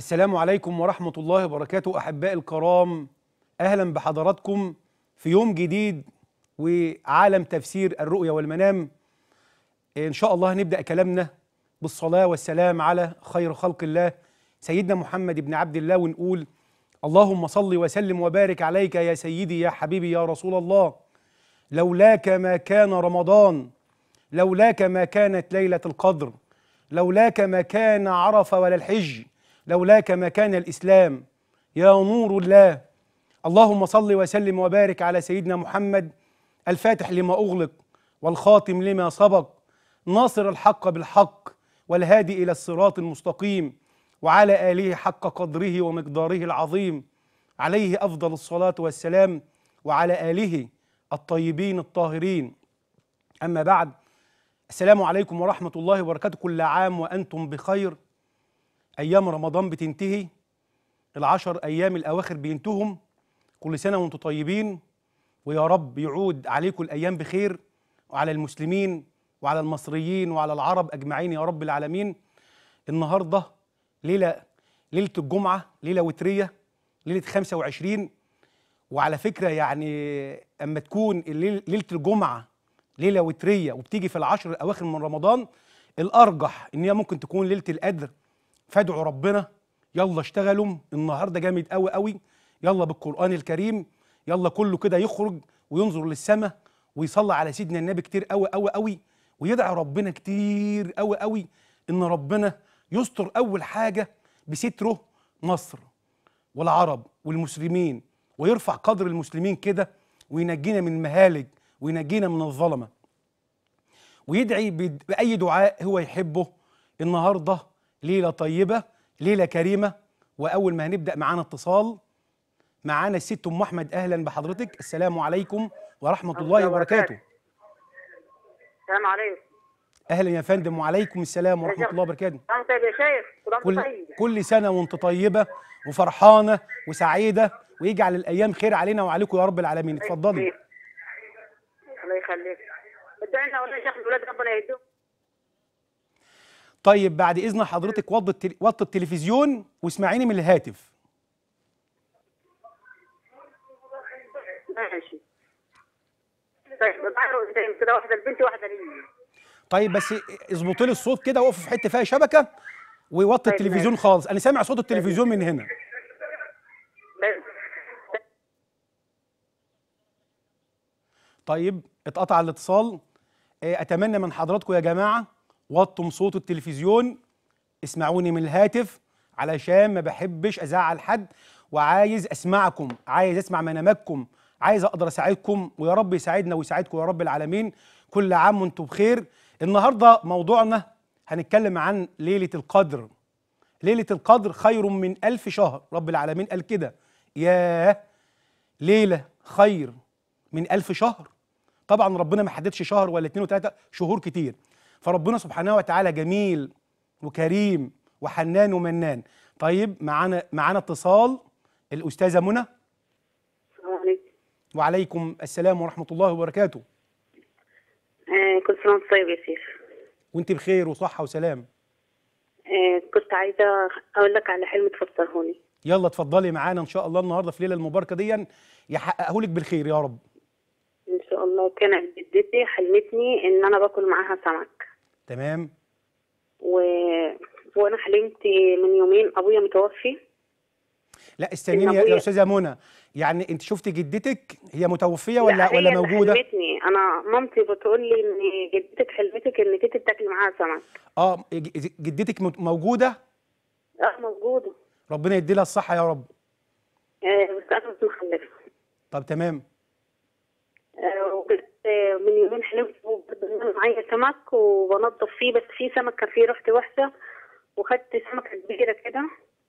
السلام عليكم ورحمة الله وبركاته أحبائي الكرام أهلا بحضراتكم في يوم جديد وعالم تفسير الرؤيا والمنام إن شاء الله هنبدأ كلامنا بالصلاة والسلام على خير خلق الله سيدنا محمد بن عبد الله ونقول اللهم صل وسلم وبارك عليك يا سيدي يا حبيبي يا رسول الله لولاك ما كان رمضان لولاك ما كانت ليلة القدر لولاك ما كان عرف ولا الحج لولاك ما كان الإسلام يا نور الله اللهم صل وسلم وبارك على سيدنا محمد الفاتح لما أغلق والخاتم لما سبق ناصر الحق بالحق والهادي إلى الصراط المستقيم وعلى آله حق قدره ومقداره العظيم عليه أفضل الصلاة والسلام وعلى آله الطيبين الطاهرين أما بعد السلام عليكم ورحمة الله وبركاته كل عام وأنتم بخير أيام رمضان بتنتهي العشر أيام الأواخر بينتهم كل سنة وأنتم طيبين ويا رب يعود عليكم الأيام بخير وعلى المسلمين وعلى المصريين وعلى العرب أجمعين يا رب العالمين النهاردة ليلة ليلة الجمعة ليلة وترية ليلة 25 وعلى فكرة يعني أما تكون الليل- ليلة الجمعة ليلة وترية وبتيجي في العشر الأواخر من رمضان الأرجح إن هي ممكن تكون ليلة القدر فادعوا ربنا يلا اشتغلوا النهارده جامد قوي قوي يلا بالقرآن الكريم يلا كله كده يخرج وينظر للسماء ويصلي على سيدنا النبي كتير قوي قوي قوي ويدعي ربنا كتير قوي قوي إن ربنا يستر أول حاجة بستره مصر والعرب والمسلمين ويرفع قدر المسلمين كده وينجينا من المهالك وينجينا من الظلمه ويدعي بد- بأي دعاء هو يحبه النهارده ليلة طيبة ليلة كريمة وأول ما هنبدأ معانا اتصال معانا الست أم أحمد أهلا بحضرتك السلام عليكم ورحمة الله وبركاته السلام عليكم أهلا يا فندم وعليكم السلام ورحمة شيخ. الله وبركاته أنت يا شيخ كل كل طيب كل سنة وأنت طيبة وفرحانة وسعيدة ويجعل الأيام خير علينا وعليكم يا رب العالمين اتفضلي الله يخليك ادعي لنا ولا يا شيخ الولاد ربنا يهديهم طيب بعد إذن حضرتك وضي التل... وطي التلفزيون واسمعيني من الهاتف ماشي طيب بعرف انت كده واحده لبنتي واحده لي طيب بس اظبطي لي الصوت كده وقف في حته فيها شبكه ووطي طيب التلفزيون ماشي. خالص انا سامع صوت التلفزيون من هنا بس طيب اتقطع الاتصال آه، اتمنى من حضراتكم يا جماعه وطوا صوت التلفزيون اسمعوني من الهاتف علشان ما بحبش ازعل حد وعايز اسمعكم عايز اسمع مناماتكم عايز اقدر اساعدكم ويا رب يساعدنا ويساعدكم يا رب العالمين كل عام وانتم بخير النهارده موضوعنا هنتكلم عن ليله القدر ليله القدر خير من ألف شهر رب العالمين قال كده ياه ليله خير من ألف شهر طبعا ربنا ما حددش شهر ولا اتنين وتلاته شهور كتير فربنا سبحانه وتعالى جميل وكريم وحنان ومنان طيب معانا معانا اتصال الاستاذه منى السلام عليكم وعليكم السلام ورحمه الله وبركاته آه كل سنه وانت طيب يا شيخ وانت بخير وصحه وسلام آه كنت عايزه اقول لك على حلم تفسره لي يلا اتفضلي معانا ان شاء الله النهارده في ليله المباركه دي يحققه لك بالخير يا رب ان شاء الله كانت جدتي حلمتني ان انا باكل معاها سمك تمام و... وانا حلمت من يومين ابويا متوفي لا استنيني يا أبويا- يا استاذه منى يعني انت شفتي جدتك هي متوفيه ولا لا، هي ولا اللي موجوده حلمتني انا مامتي بتقول لي ان جدتك حلمتك ان تيجي تاكلي معاها سمك اه ج- جدتك مت- موجوده اه موجوده ربنا يدي لها الصحه يا رب آه بس انا مش مخلفه طب تمام آه وجبت آه من يومين حلمت برضه ان انا معايا سمك وبنضف فيه بس في سمك كان فيه ريحته وحشه وخدت سمكه كبيره كده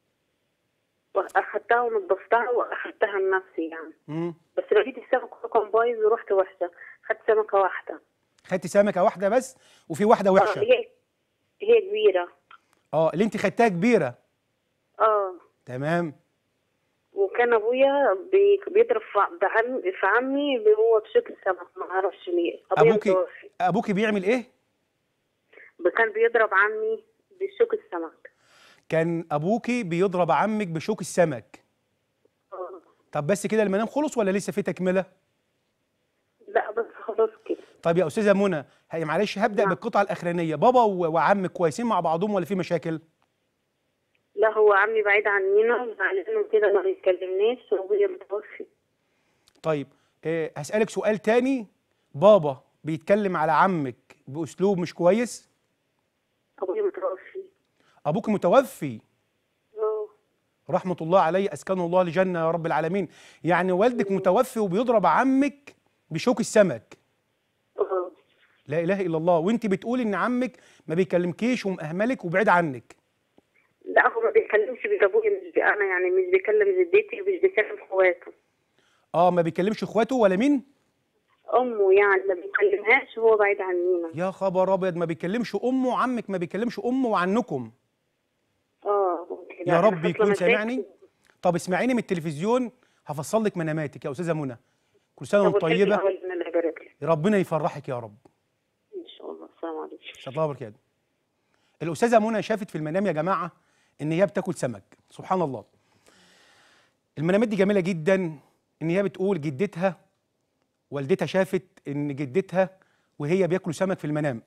واخدتها ونضفتها واخدتها لنفسي يعني امم بس لقيت السمك كله كان بايظ وريحته وحشه خدت سمكه واحده خدتي سمكه واحده بس وفي واحده اه وحشه هي هي كبيره اه اللي انت خدتها كبيره اه تمام وكان ابويا بي- بيضرب في بعم في عمي اللي هو بشكل سمك ما اعرفش ليه ابويا ابوكي متوفي ابوكي بيعمل ايه كان بيضرب عمي بشوك السمك كان ابوكي بيضرب عمك بشوك السمك آه. طب بس كده المنام خلص ولا لسه في تكمله لا بس خلاص كده طب يا استاذه منى هي معلش هبدا نعم. بالقطعه الاخرانيه بابا و- وعمك كويسين مع بعضهم ولا في مشاكل لا هو عمي بعيد عننا وزعلان وكده ما بيتكلمناش وابويا متوفي طيب آه، هسالك سؤال تاني بابا بيتكلم على عمك باسلوب مش كويس ابويا متوفي ابوك متوفي اه رحمه الله عليه اسكنه الله لجنه يا رب العالمين يعني والدك متوفي وبيضرب عمك بشوك السمك اه لا اله الا الله وانت بتقولي ان عمك ما بيكلمكيش ومأهملك وبعيد عنك لا هو ما بيتكلمش بابويا مش بي انا يعني مش بيكلم جدتي ومش بيكلم اخواته اه ما بيكلمش اخواته ولا مين امه يعني ما بيكلمهاش وهو بعيد عننا يا خبر ابيض ما بيكلمش امه عمك ما بيكلمش امه وعنكم اه ممكن. يا يعني رب حصل يكون مشاكل. سامعني طب اسمعيني من التلفزيون هفصل لك مناماتك يا استاذه منى كل سنه طب وانت والحلم طيبه الأول إن الله يبارك لك ربنا يفرحك يا رب ان شاء الله السلام عليكم ان شاء الله وبركاته الاستاذه منى شافت في المنام يا جماعه ان هي بتاكل سمك سبحان الله المنامات دي جميله جدا ان هي بتقول جدتها والدتها شافت ان جدتها وهي بياكلوا سمك في المنام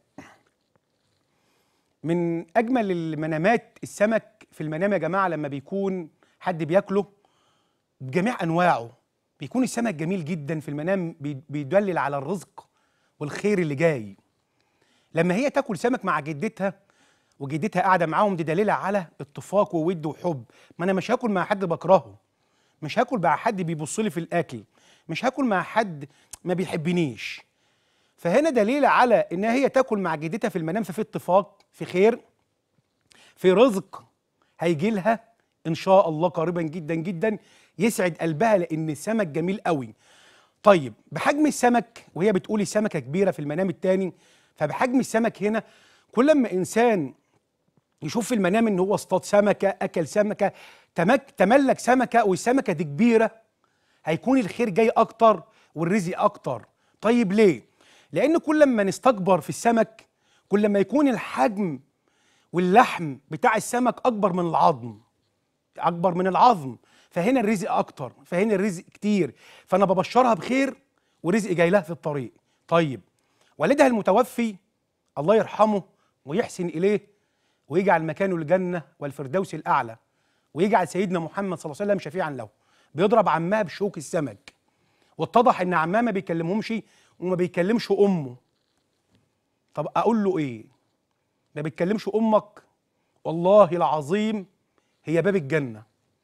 من اجمل المنامات السمك في المنام يا جماعه لما بيكون حد بياكله بجميع انواعه بيكون السمك جميل جدا في المنام بي- بيدلل على الرزق والخير اللي جاي لما هي تاكل سمك مع جدتها وجدتها قاعده معاهم دي دليله على اتفاق وود وحب ما انا مش هاكل مع حد بكرهه مش هاكل مع حد بيبص لي في الاكل مش هاكل مع حد ما بيحبنيش فهنا دليل على ان هي تاكل مع جدتها في المنام ففي اتفاق في خير في رزق هيجي لها ان شاء الله قريبا جدا جدا يسعد قلبها لان السمك جميل قوي طيب بحجم السمك وهي بتقولي سمكه كبيره في المنام التاني فبحجم السمك هنا كل ما انسان يشوف في المنام ان هو اصطاد سمكه اكل سمكه تمك تملك سمكه والسمكه دي كبيره هيكون الخير جاي اكتر والرزق اكتر طيب ليه لان كل ما نستكبر في السمك كل ما يكون الحجم واللحم بتاع السمك اكبر من العظم اكبر من العظم فهنا الرزق اكتر فهنا الرزق كتير فانا ببشرها بخير ورزق جاي لها في الطريق طيب والدها المتوفي الله يرحمه ويحسن اليه ويجعل مكانه الجنه والفردوس الاعلى ويجعل سيدنا محمد صلى الله عليه وسلم شفيعا له بيضرب عمها بشوك السمك واتضح ان عمها ما بيكلمهمش وما بيكلمش امه طب اقول له ايه ما بيتكلمش امك والله العظيم هي باب الجنه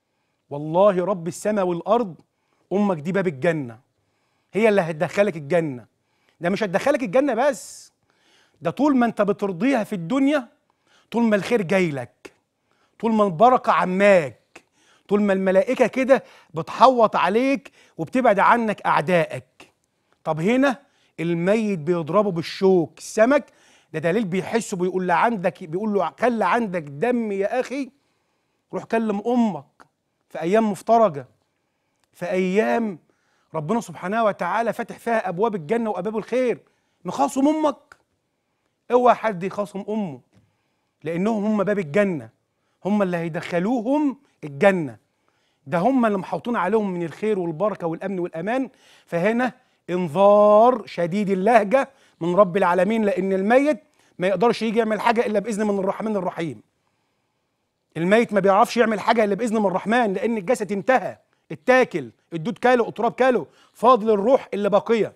والله رب السماء والارض امك دي باب الجنه هي اللي هتدخلك الجنه ده مش هتدخلك الجنه بس ده طول ما انت بترضيها في الدنيا طول ما الخير جاي لك طول ما البركه عماك طول ما الملائكه كده بتحوط عليك وبتبعد عنك اعدائك طب هنا الميت بيضربه بالشوك السمك ده دليل بيحسه بيقول له عندك بيقول له خلي عندك دم يا اخي روح كلم امك في ايام مفترجه في ايام ربنا سبحانه وتعالى فاتح فيها ابواب الجنه وابواب الخير مخاصم امك اوعى حد يخاصم امه لانهم هم باب الجنه هم اللي هيدخلوهم الجنه ده هم اللي محوطين عليهم من الخير والبركه والامن والامان فهنا انذار شديد اللهجه من رب العالمين لان الميت ما يقدرش يجي يعمل حاجه الا باذن من الرحمن الرحيم الميت ما بيعرفش يعمل حاجه الا باذن من الرحمن لان الجسد انتهى اتاكل الدود كاله التراب كاله فاضل الروح اللي باقيه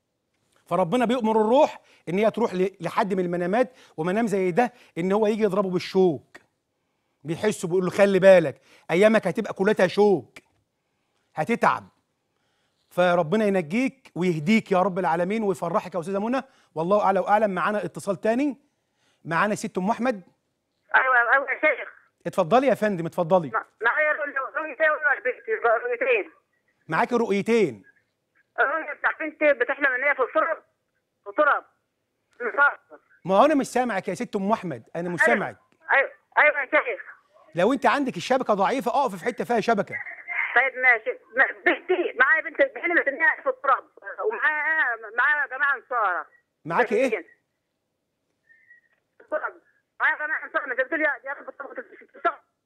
فربنا بيأمر الروح ان هي تروح ل- لحد من المنامات ومنام زي ده ان هو يجي يضربه بالشوك بيحسوا بيقول له خلي بالك ايامك هتبقى كلها شوك هتتعب فربنا ينجيك ويهديك يا رب العالمين ويفرحك يا استاذه منى والله اعلى واعلم معانا اتصال تاني معانا ست ام احمد ايوه ايوه يا شيخ اتفضلي يا فندم اتفضلي مع- معايا رؤيتين ولا بنتي رؤيتين معاكي رؤيتين الرؤية بتاع بنتي بتحلم ان هي في التراب في تراب مصاصة. ما هو انا مش سامعك يا ست ام احمد انا مش سامعك ايوه ايوه يا شيخ لو انت عندك الشبكه ضعيفه اقف في حته فيها شبكه طيب ماشي ما- بنتي معايا بنت حلمت ان هي في التراب ومعايا معايا جماعه نصارى معاكي ايه التراب معايا جماعه نصارى ما بتقول يا يا رب التراب تتص-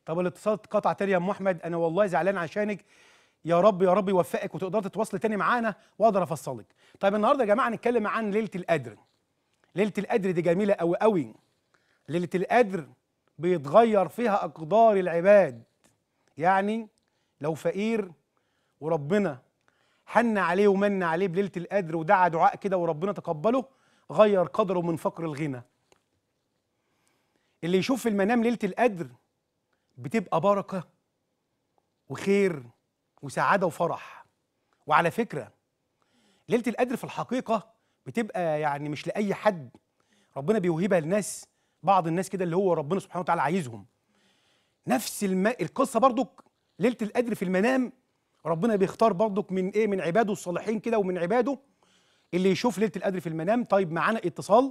طب الاتصال اتقطع تاني يا ام احمد انا والله زعلان عشانك يا رب يا رب يوفقك وتقدر تتواصلي تاني معانا واقدر افصلك طيب النهارده يا جماعه نتكلم عن ليله القدر ليله القدر دي جميله قوي قوي ليله القدر بيتغير فيها اقدار العباد يعني لو فقير وربنا حن عليه ومن عليه بليله القدر ودعا دعاء كده وربنا تقبله غير قدره من فقر الغنى اللي يشوف في المنام ليله القدر بتبقى بركه وخير وسعاده وفرح وعلى فكره ليله القدر في الحقيقه بتبقى يعني مش لاي حد ربنا بيوهبها لناس بعض الناس كده اللي هو ربنا سبحانه وتعالى عايزهم نفس الم... القصه برضك ليله القدر في المنام ربنا بيختار برضك من ايه من عباده الصالحين كده ومن عباده اللي يشوف ليله القدر في المنام طيب معانا اتصال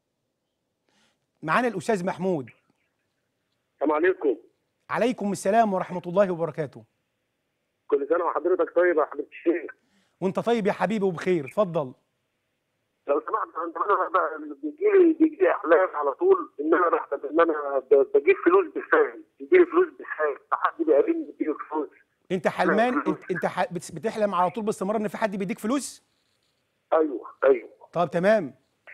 معانا الاستاذ محمود السلام عليكم عليكم السلام ورحمه الله وبركاته كل سنه وحضرتك طيب يا حضرة الشيخ وانت طيب يا حبيبي وبخير اتفضل لو سمحت انت انا بقى بيجي لي بيجي لي احلام على طول ان انا راح ان انا ب- بجيب فلوس بالسهل بيجي لي فلوس بالسهل حد بيقابلني بيجي فلوس انت حلمان انت, انت ح... بت- بتحلم على طول باستمرار ان في حد بيديك فلوس ايوه ايوه طب تمام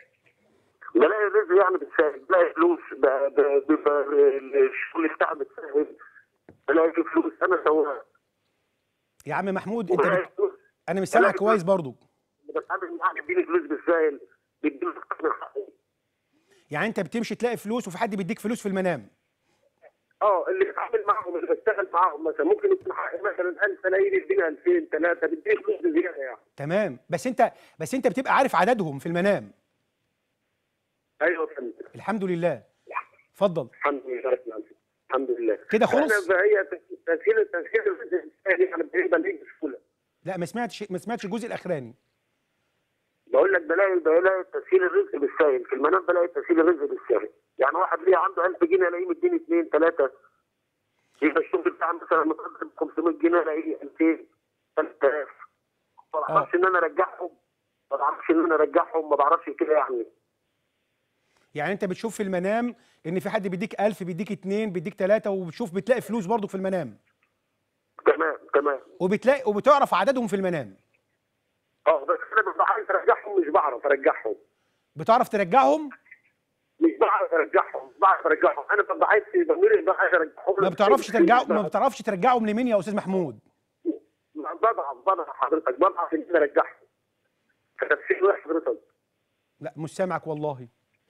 بلاقي رزق يعني بالسهل بلاقي فلوس ب- ب- بيبقى الشغل بتاعي بالسهل بلاقي في فلوس انا سواق يا عم محمود انت وبلاقي بت... فلوس انا مش سامعك بلاقي كويس برضو بتقابل معاه بيديني فلوس بالسهل بيديني اكتر من حقي يعني انت بتمشي تلاقي فلوس وفي حد بيديك فلوس في المنام اه اللي بتعامل معاهم اللي بشتغل معاهم مثلا ممكن يكون حقي مثلا 1000 الاقي يديني 2000 3 بيديني فلوس بزياده يعني تمام بس انت بس انت بتبقى عارف عددهم في المنام ايوه يا فندم الحمد لله اتفضل الحمد لله رب العالمين الحمد لله كده خلص؟ انا هي تسهيل تسهيل الرزق الثاني يعني بيبقى ليه بسهوله لا ما سمعتش ما سمعتش الجزء الاخراني بقول لك بلاقي بلاقي تسهيل الرزق بالسهل في المنام بلاقي تسهيل الرزق بالسهل يعني واحد ليه عنده 1000 جنيه الاقيه مديني 2 3 يبقى الشغل بتاعه مثلا مقدم 500 جنيه الاقيه 2000 3000 ما بعرفش ان انا ارجعهم ما بعرفش ان انا ارجعهم ما بعرفش كده يعني يعني انت بتشوف في المنام ان في حد بيديك 1000 بيديك 2 بيديك 3 وبتشوف بتلاقي فلوس برضو في المنام تمام تمام وبتلاقي وبتعرف عددهم في المنام اه بس انا ببقى عايز ارجعهم مش بعرف ارجعهم بتعرف ترجعهم مش بعرف ارجعهم مش بعرف ارجعهم انا ببقى عايز في ضميري ببقى عايز ارجعهم ما بتعرفش ترجعهم ما بتعرفش ترجعهم لمين يا استاذ محمود بضعف بضعف حضرتك بضعف ان انا ارجعهم فتفسير واحد حضرتك لا مش سامعك والله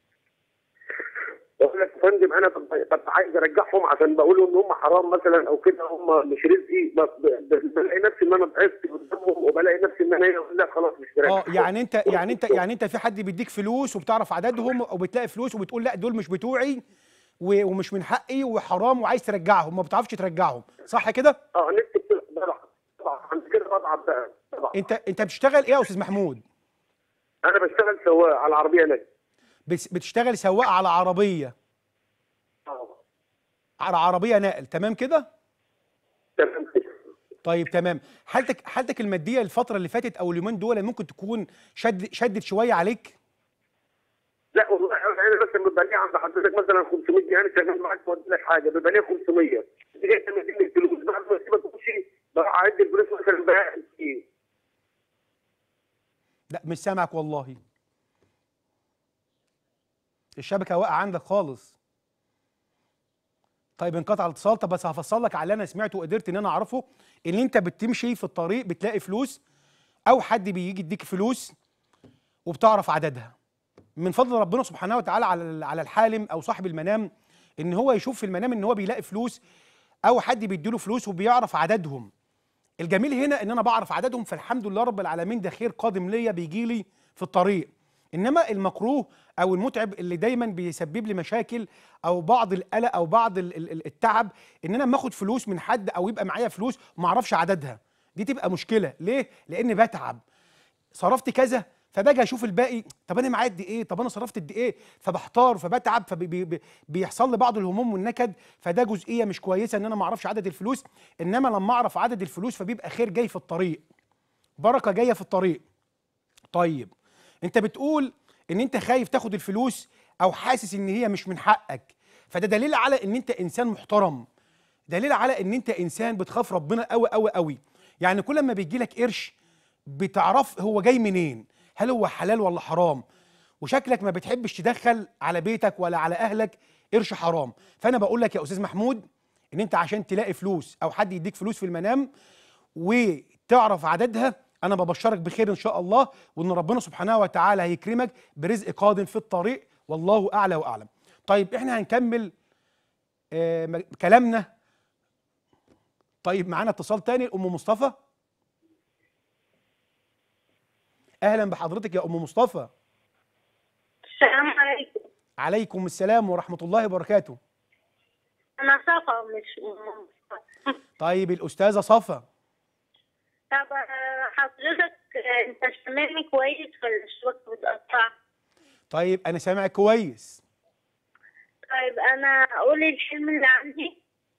بقول لك يا فندم انا ببقى ببقى عايز ارجعهم عشان بقول ان هم حرام مثلا او كده هم مش رزقي ب- ب- بلاقي نفسي ان انا ضعفت قدامهم وبلاقي نفسي ان انا إيه، لا خلاص مش برجع اه يعني انت يعني انت يعني انت في حد بيديك فلوس وبتعرف عددهم وبتلاقي فلوس وبتقول لا دول مش بتوعي و- ومش من حقي وحرام وعايز ترجعهم ما بتعرفش ترجعهم صح كده اه نفسي بت- بضعف بضعف عند كده بضعف بقى بضعف. انت انت بتشتغل ايه يا استاذ محمود انا بشتغل سواق على العربيه نجم بس- بتشتغل سواق على عربيه اه على عربيه نقل تمام كده تمام كده طيب تمام حالتك حالتك الماديه الفتره اللي فاتت او اليومين دول ممكن تكون شد شدت شويه عليك لا والله انا مثلا بيبقى لي عند حضرتك مثلا 500 جنيه انا شغال معاك ما لك حاجه بيبقى لي 500 انت جاي تديني الفلوس بعد ما اسيبك تمشي بروح اعد الفلوس مثلا بقى ايه لا مش سامعك والله الشبكه واقعه عندك خالص طيب انقطع الاتصال طب بس هفصل لك على اللي انا سمعته وقدرت ان انا اعرفه ان انت بتمشي في الطريق بتلاقي فلوس او حد بيجي يديك فلوس وبتعرف عددها من فضل ربنا سبحانه وتعالى على على الحالم او صاحب المنام ان هو يشوف في المنام ان هو بيلاقي فلوس او حد بيديله فلوس وبيعرف عددهم الجميل هنا ان انا بعرف عددهم فالحمد لله رب العالمين ده خير قادم ليا بيجي لي في الطريق انما المكروه او المتعب اللي دايما بيسبب لي مشاكل او بعض القلق او بعض ال- ال- ال- التعب ان انا اما اخد فلوس من حد او يبقى معايا فلوس وما اعرفش عددها دي تبقى مشكله ليه لان بتعب صرفت كذا فباجي اشوف الباقي طب انا معايا قد ايه طب انا صرفت قد ايه فبحتار فبتعب فبيحصل لي بعض الهموم والنكد فده جزئيه مش كويسه ان انا ما اعرفش عدد الفلوس انما لما اعرف عدد الفلوس فبيبقى خير جاي في الطريق بركه جايه في الطريق طيب انت بتقول ان انت خايف تاخد الفلوس او حاسس ان هي مش من حقك فده دليل على ان انت انسان محترم دليل على ان انت انسان بتخاف ربنا قوي قوي قوي يعني كل ما بيجي لك قرش بتعرف هو جاي منين هل هو حلال ولا حرام وشكلك ما بتحبش تدخل على بيتك ولا على اهلك قرش حرام فانا بقول لك يا استاذ محمود ان انت عشان تلاقي فلوس او حد يديك فلوس في المنام وتعرف عددها انا ببشرك بخير ان شاء الله وان ربنا سبحانه وتعالى هيكرمك برزق قادم في الطريق والله اعلى واعلم طيب احنا هنكمل آه م- كلامنا طيب معانا اتصال تاني ام مصطفى اهلا بحضرتك يا ام مصطفى السلام عليكم عليكم السلام ورحمه الله وبركاته انا صفا مش م- طيب الاستاذه صفا طب آه، حضرتك آه، انت سامعني كويس ولا الصوت متقطع طيب انا سامعك كويس طيب انا اقول الحلم اللي عندي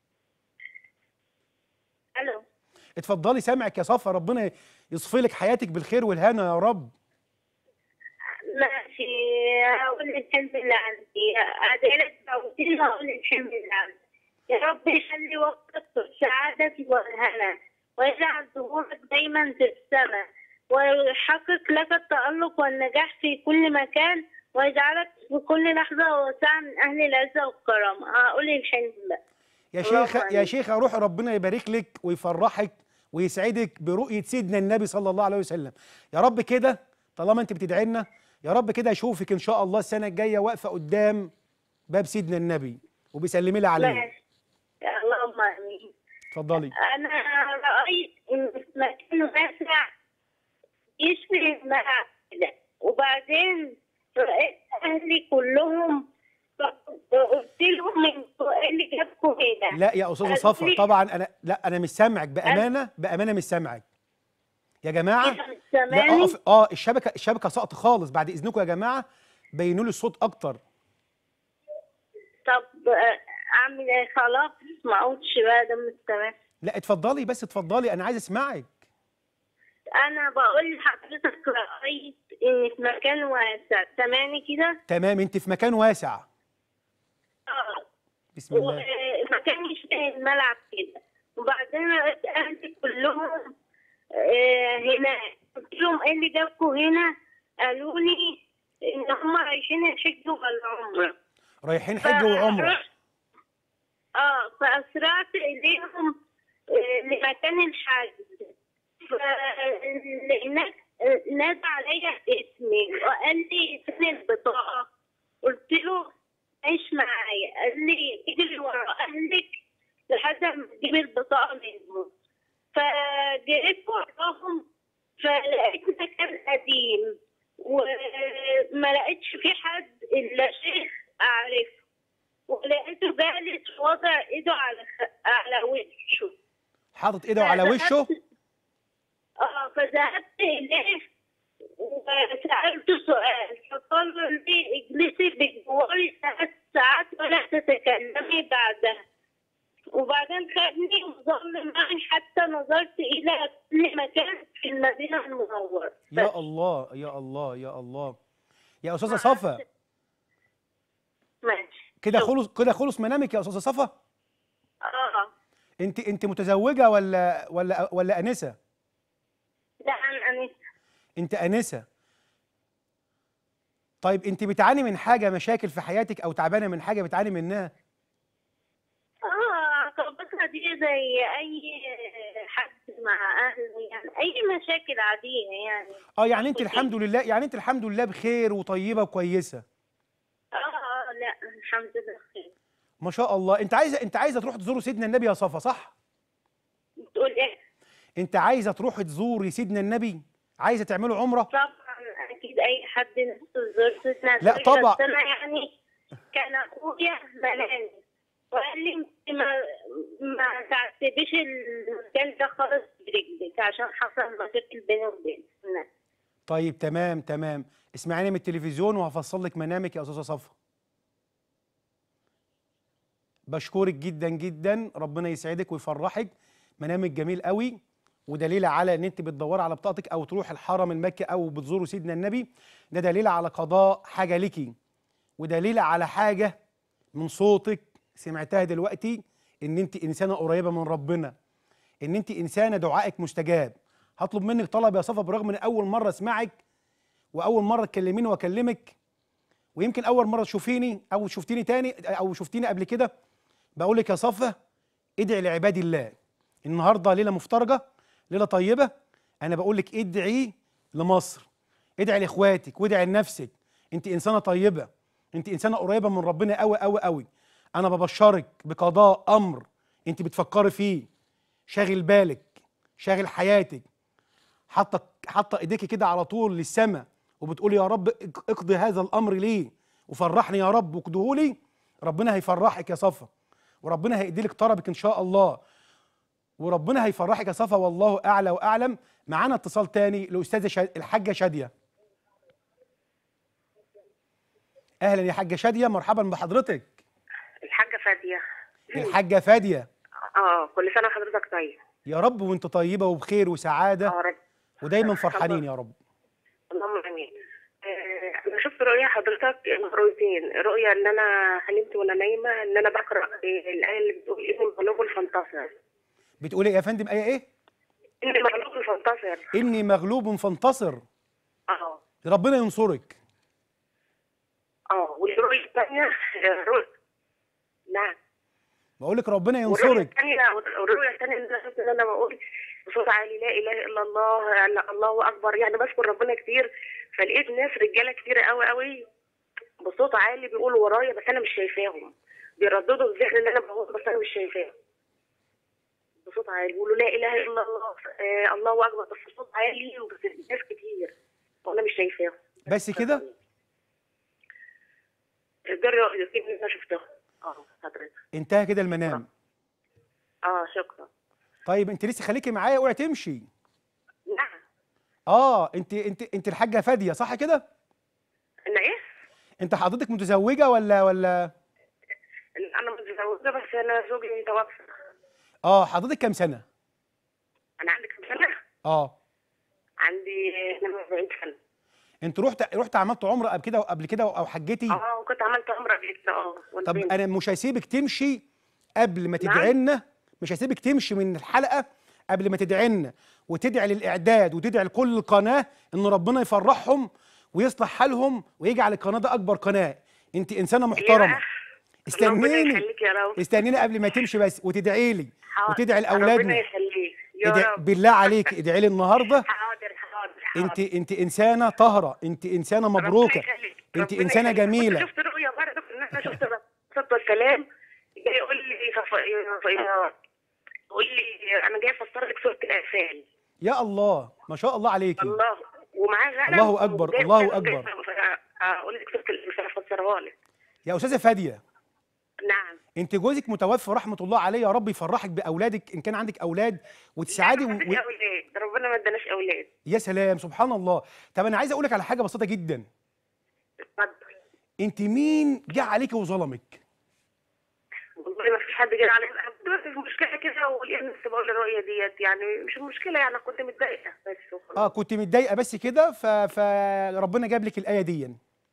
الو اتفضلي سامعك يا صفا ربنا يصفي لك حياتك بالخير والهنا يا رب ماشي هقول الحلم اللي عندي أدعيلك بعودين هقول الحلم اللي عندي يا رب يخلي وقتك في السعادة والهنا ويجعل ظهورك دايما في السماء ويحقق لك التألق والنجاح في كل مكان ويجعلك في كل لحظة وسعة من أهل العزة والكرامة هقول الحلم ده يا الله شيخ يا عليك. شيخ روح ربنا يبارك لك ويفرحك ويسعدك برؤية سيدنا النبي صلى الله عليه وسلم يا رب كده طالما انت بتدعي لنا يا رب كده اشوفك ان شاء الله السنة الجاية واقفة قدام باب سيدنا النبي وبيسلمي لي عليه ماشي اللهم آمين اتفضلي أنا رأيت إن في مكان واسع يشبه الملعب كده وبعدين رأيت أهلي كلهم قلت لهم انتوا ايه اللي جابكم هنا؟ لا يا استاذة قالوا صفا لي طبعا انا لا انا مش سامعك بأمانة بأمانة مش سامعك يا جماعة كده مش لا سامعني؟ اقف اه الشبكة الشبكة سقط خالص بعد اذنكم يا جماعة بينوا لي الصوت اكتر طب آه، أعمل إيه خلاص ما قلتش بقى ده مش تمام لا اتفضلي بس اتفضلي انا عايز اسمعك أنا بقول لحضرتك رأيت إن في مكان واسع سامعني كده؟ تمام انت في مكان واسع اه بسم الله ومكان يشبه الملعب كده وبعدين لقيت اهلي كلهم آه، هنا قلت لهم ايه اللي جابكم هنا قالوا لي ان هم رايحين الحج والعمره رايحين حج وعمره فرحت- اه فاسرعت اليهم آه، لمكان الحج فهناك نادى عليا اسمي وقال لي فين البطاقه قلت له عيش معايا قال لي اجري ورا اهلك لحد ما تجيب البطاقه منهم فجريت وراهم فلقيت مكان قديم وما لقيتش فيه حد الا شيخ اعرفه ولقيته جالس وضع ايده على خ- على وشه حاطط ايده على وشه اه فذهبت اليه وسالته سؤال فقال لي اجلسي بجواري ثلاث ساعات ولا تتكلمي بعدها وبعدين خدني وظل معي حتى نظرت الى كل مكان في المدينه المنوره يا الله يا الله يا الله يا استاذه صفا ماشي كده شكرا. خلص كده خلص منامك يا استاذه صفا اه انت انت متزوجه ولا ولا ولا انسه لا انا أنا انت انسه طيب انت بتعاني من حاجه مشاكل في حياتك او تعبانه من حاجه بتعاني منها اه عقبتها دي زي اي حد مع اهله يعني اي مشاكل عاديه يعني اه يعني انت أوكي. الحمد لله يعني انت الحمد لله بخير وطيبه وكويسه اه اه لا الحمد لله خير ما شاء الله انت عايزه انت عايزه تروح تزوروا سيدنا النبي يا صفا صح بتقول ايه انت عايزه تروحي تزوري سيدنا النبي عايزه تعملوا عمره طبعا اكيد اي حد نفسه يزور سيدنا لا النبي، طبعا. بس انا يعني كان اخويا مناني وقال لي انت ما ما تعتبيش المكان ده خالص برجلك عشان حصل مشاكل بيني وبين الناس طيب تمام تمام اسمعيني من التلفزيون وهفصل لك منامك يا استاذه صفا بشكرك جدا جدا ربنا يسعدك ويفرحك منامك جميل قوي ودليل على ان انت بتدوري على بطاقتك او تروح الحرم المكي او بتزوروا سيدنا النبي ده دليل على قضاء حاجه ليكي ودليل على حاجه من صوتك سمعتها دلوقتي ان انت انسانه قريبه من ربنا ان انت انسانه دعائك مستجاب هطلب منك طلب يا صفا برغم ان اول مره اسمعك واول مره تكلميني واكلمك ويمكن اول مره تشوفيني او شفتيني تاني او شفتيني قبل كده بقول لك يا صفا ادعي لعباد الله النهارده ليله مفترجه ليله طيبه انا بقول لك ادعي لمصر ادعي لاخواتك وادعي لنفسك انت انسانه طيبه انت انسانه قريبه من ربنا قوي قوي قوي انا ببشرك بقضاء امر انت بتفكري فيه شاغل بالك شاغل حياتك حاطه حاطه ايديكي كده على طول للسماء وبتقولي يا رب اقضي هذا الامر ليه وفرحني يا رب واقضيه ربنا هيفرحك يا صفا وربنا هيدي لك طلبك ان شاء الله وربنا هيفرحك يا صفا والله اعلى واعلم معانا اتصال تاني الاستاذه شا... الحاجه شاديه اهلا يا حاجه شاديه مرحبا بحضرتك الحاجة فادية الحاجه فاديه اه كل سنة وحضرتك طيب يا رب وانت طيبه وبخير وسعاده اه رب ودايما فرحانين يا رب اللهم امين آه، انا شفت رؤيا حضرتك رؤيتين رؤيا ان انا حلمت وانا نايمة ان انا بقرأ آه، الآية اللي بتقول ابن مغلوب فانتصر بتقولي إيه يا فندم ايه ايه ابن مغلوب فانتصر اني مغلوب فانتصر اه ربنا ينصرك اه والرؤيا الثانية آه، رؤيا نعم بقول لك ربنا والرؤيا ينصرك الثانية والرؤيا الثانية ان انا شفت ان انا بقول بصوت عالي لا اله الا الله لا الله اكبر يعني بذكر ربنا كتير فلقيت ناس رجاله كتير قوي قوي بصوت عالي بيقولوا ورايا بس انا مش شايفاهم بيرددوا في ذهني ان انا بقول بس انا مش شايفاهم بصوت عالي بيقولوا لا اله الا الله آه الله اكبر بس بصوت عالي وبس ناس كتير وانا مش شايفاهم بس كده ده الرؤيتين اللي انا شفتهم اه حضرتك انتهى كده المنام اه شكرا طيب انت لسه خليكي معايا اوعي تمشي نعم اه انت انت انت الحاجه فاديه صح كده انا ايه؟ انت حضرتك متزوجه ولا ولا انا متزوجه بس انا زوجي توفى اه حضرتك كام سنه انا عندي كام سنه؟ اه عندي 42 سنه انت رحت رحت عملت عمره قبل كده قبل كده او حجتي اه وكنت عملت عمره قبل كده اه وأنا طب بنت. انا مش هسيبك تمشي قبل ما نعم. تدعي لنا مش هسيبك تمشي من الحلقه قبل ما تدعي لنا وتدعي للاعداد وتدعي لكل قناه ان ربنا يفرحهم ويصلح حالهم ويجعل القناه ده اكبر قناه انت انسانه ليه محترمه بقى؟ ربنا استنيني يخليك يا رب استنيني قبل ما تمشي بس وتدعي لي حاضر. وتدعي ربنا لاولادنا يخليك يا ادعي رب بالله عليك ادعي لي النهارده حاضر حاضر حاضر انت انت انسانه طاهره انت انسانه ربنا مبروكه يخليك. انت ربنا انسانه يخليك. جميله كنت شفت رؤيا برضه ان انا شفت الصلاه والسلام جاي يقول لي فف- يقول لي انا جاي افسر لك سوره الانفال يا الله ما شاء الله عليكي الله ومعاه غنم الله أكبر، وجاي- الله جاي- أكبر. اقول لك سوره الانفال افسرها لك يا استاذه فاديه نعم انت جوزك متوفى رحمه الله عليه يا رب يفرحك باولادك ان كان عندك اولاد وتسعدي لا، و... ما و... عنديش اولاد ربنا ما اداناش اولاد يا سلام سبحان الله طب انا عايز اقول لك على حاجه بسيطه جدا اتفضل انت مين جه عليكي وظلمك والله ما فيش حد جاي عليا انا كنت بس في مشكله كده ولقيت نفسي بقول الرؤيه ديت يعني مش مشكله يعني كنت متضايقه بس وخلاص. اه كنت متضايقه بس كده ف... فربنا جاب لك الايه دي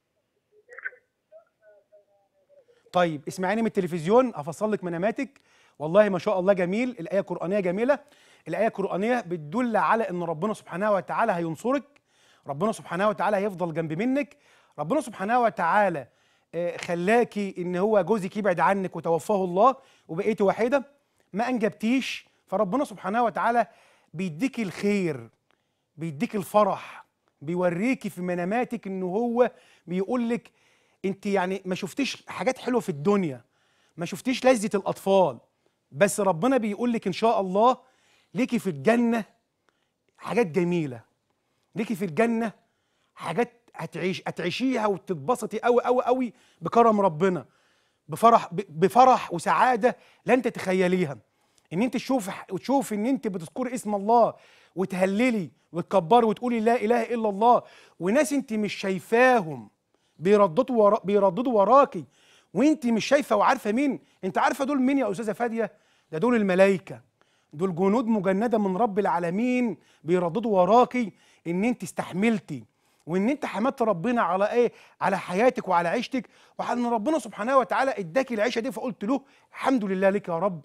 طيب اسمعيني من التلفزيون افصل لك مناماتك والله ما شاء الله جميل الايه قرانيه جميله الايه القرانيه بتدل على ان ربنا سبحانه وتعالى هينصرك ربنا سبحانه وتعالى هيفضل جنب منك ربنا سبحانه وتعالى آه، خلاكي ان هو جوزك يبعد عنك وتوفاه الله وبقيتي وحيده ما انجبتيش فربنا سبحانه وتعالى بيديكي الخير بيديك الفرح بيوريكي في مناماتك ان هو بيقول لك انت يعني ما شفتيش حاجات حلوه في الدنيا ما شفتيش لذة الاطفال بس ربنا بيقول لك ان شاء الله ليكي في الجنه حاجات جميله ليكي في الجنه حاجات هتعيش هتعيشيها وتتبسطي قوي قوي قوي بكرم ربنا بفرح ب- بفرح وسعاده لن تتخيليها ان انت تشوف وتشوف ان انت بتذكري اسم الله وتهللي وتكبري وتقولي لا اله الا الله وناس انت مش شايفاهم بيرددوا ورا بيرددوا وراكي وانت مش شايفه وعارفه مين انت عارفه دول مين يا استاذه فاديه ده دول الملائكه دول جنود مجنده من رب العالمين بيرددوا وراكي ان انت استحملتي وان انت حمدت ربنا على ايه على حياتك وعلى عيشتك وعلى ان ربنا سبحانه وتعالى اداكي العيشه دي فقلت له الحمد لله لك يا رب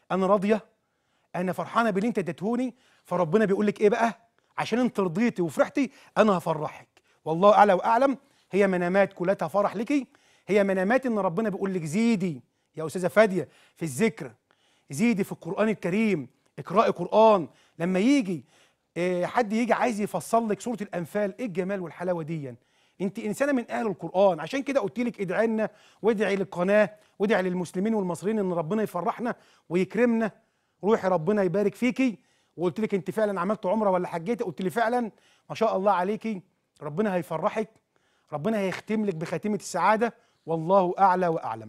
انا راضيه انا فرحانه باللي انت اديتهوني فربنا بيقول لك ايه بقى عشان انت رضيتي وفرحتي انا هفرحك والله اعلى واعلم هي منامات كلها فرح لك هي منامات ان ربنا بيقول لك زيدي يا استاذه فاديه في الذكر زيدي في القران الكريم اقراي قران لما يجي آه، حد يجي عايز يفصل لك سوره الانفال ايه الجمال والحلاوه دي انت انسانه من اهل القران عشان كده قلت لك ادعي لنا وادعي للقناه وادعي للمسلمين والمصريين ان ربنا يفرحنا ويكرمنا روحي ربنا يبارك فيكي وقلت لك انت فعلا عملت عمره ولا حجيتي قلت لي فعلا ما شاء الله عليكي ربنا هيفرحك ربنا هيختم لك بخاتمه السعاده والله اعلى واعلم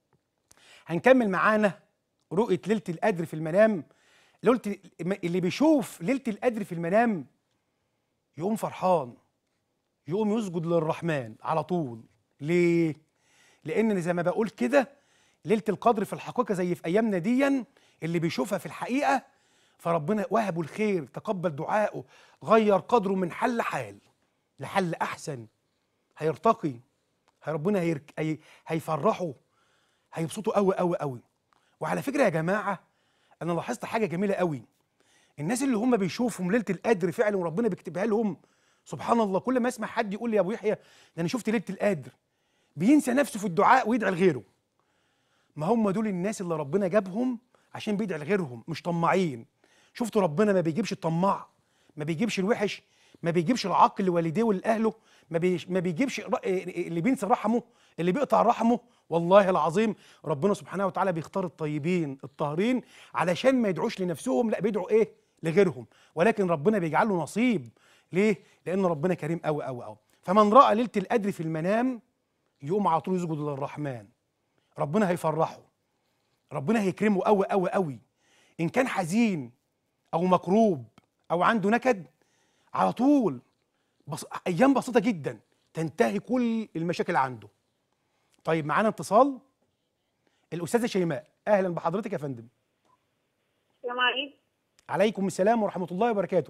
هنكمل معانا رؤيه ليله القدر في المنام ليله اللي بيشوف ليله القدر في المنام يقوم فرحان يقوم يسجد للرحمن على طول ليه لان زي ما بقول كده ليله القدر في الحقيقه زي في ايامنا ديا اللي بيشوفها في الحقيقه فربنا وهبه الخير تقبل دعائه غير قدره من حل حال لحل احسن هيرتقي هي ربنا هيرك... هي... هيفرحه هيبسطه قوي قوي قوي وعلى فكره يا جماعه انا لاحظت حاجه جميله قوي الناس اللي هم بيشوفوا ليله القدر فعلا وربنا بيكتبها لهم سبحان الله كل ما اسمع حد يقول لي يا ابو يحيى ده انا شفت ليله القدر بينسى نفسه في الدعاء ويدعي لغيره ما هم دول الناس اللي ربنا جابهم عشان بيدعي لغيرهم مش طماعين شفتوا ربنا ما بيجيبش الطماع ما بيجيبش الوحش ما بيجيبش العاق لوالديه ولاهله ما, بي... ما بيجيبش ر- اللي بينسى رحمه اللي بيقطع رحمه والله العظيم ربنا سبحانه وتعالى بيختار الطيبين الطاهرين علشان ما يدعوش لنفسهم لا بيدعوا ايه لغيرهم ولكن ربنا بيجعل له نصيب ليه لان ربنا كريم قوي قوي قوي فمن راى ليله القدر في المنام يقوم على طول يسجد للرحمن ربنا هيفرحه ربنا هيكرمه قوي قوي قوي ان كان حزين او مكروب او عنده نكد على طول بص... ايام بسيطه جدا تنتهي كل المشاكل عنده طيب معانا اتصال الاستاذه شيماء اهلا بحضرتك يا فندم السلام عليكم عليكم السلام ورحمه الله وبركاته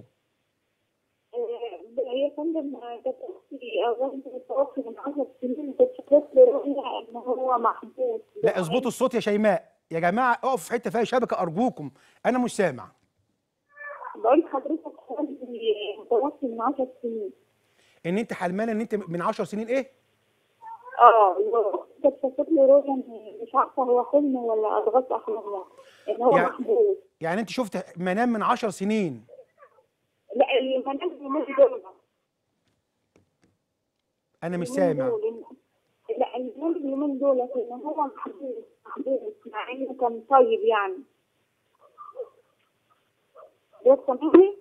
يا فندم كانت اختي اولا متوفي من 10 سنين كانت شافت لي رؤيا ان هو محبوس لا اظبطوا الصوت يا شيماء يا جماعه اقف في حته فيها شبكه ارجوكم انا مش سامع بقول لحضرتك والدي متوفي من 10 سنين ان انت حلمانه ان انت من 10 سنين ايه اه كانت شافت لي رؤيا إن مش عارفه هو حلم ولا اضغاث احلام ان هو يعني- محبوس يعني انت شفت منام من 10 سنين لا المنام اليومين دول انا مش اليومين سامع دول إن- لا المنام اليومين دول ان هو محبوس محبوس مع انه كان طيب يعني ده سامعني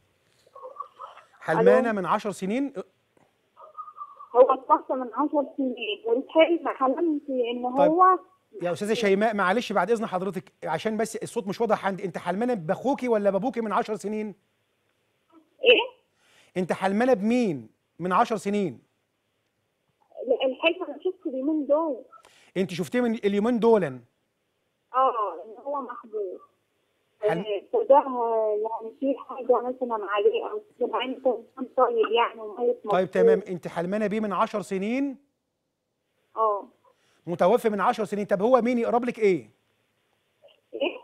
حلمانه من 10 سنين هو اتوفى من 10 سنين والحلم حلمت ان طيب. هو يا استاذه شيماء معلش بعد اذن حضرتك عشان بس الصوت مش واضح عندي انت حلمانه باخوكي ولا بابوكي من 10 سنين ايه انت حلمانه بمين من 10 سنين لا، الحلم انا شفته اليومين دول انت شفتيه من اليومين دول اه ان هو محبوس حل- آه، فده يعني في حاجه مثلا عليه او كده، مع انه كان إنسان طيب يعني وميت طيب مبسوط. تمام انت حلمانه بيه من 10 سنين اه متوفي من 10 سنين طب هو مين يقرب لك ايه ايه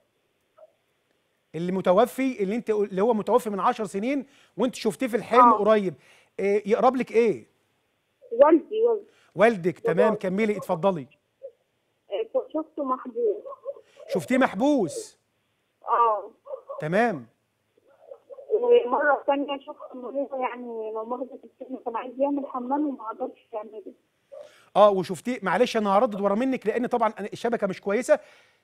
اللي متوفي اللي انت اللي هو متوفي من 10 سنين وانت شفتيه في الحلم آه. قريب إيه يقرب لك ايه والدي والدي والدك تمام كملي اتفضلي آه، شفته محبوس شفتيه محبوس اه تمام ومرة ثانية شفت إن هو يعني لو ماخذة السن كان عايز يعمل حمام وما قدرش يعمله اه وشفتيه معلش انا هردد ورا منك لان طبعا أنا الشبكه مش كويسه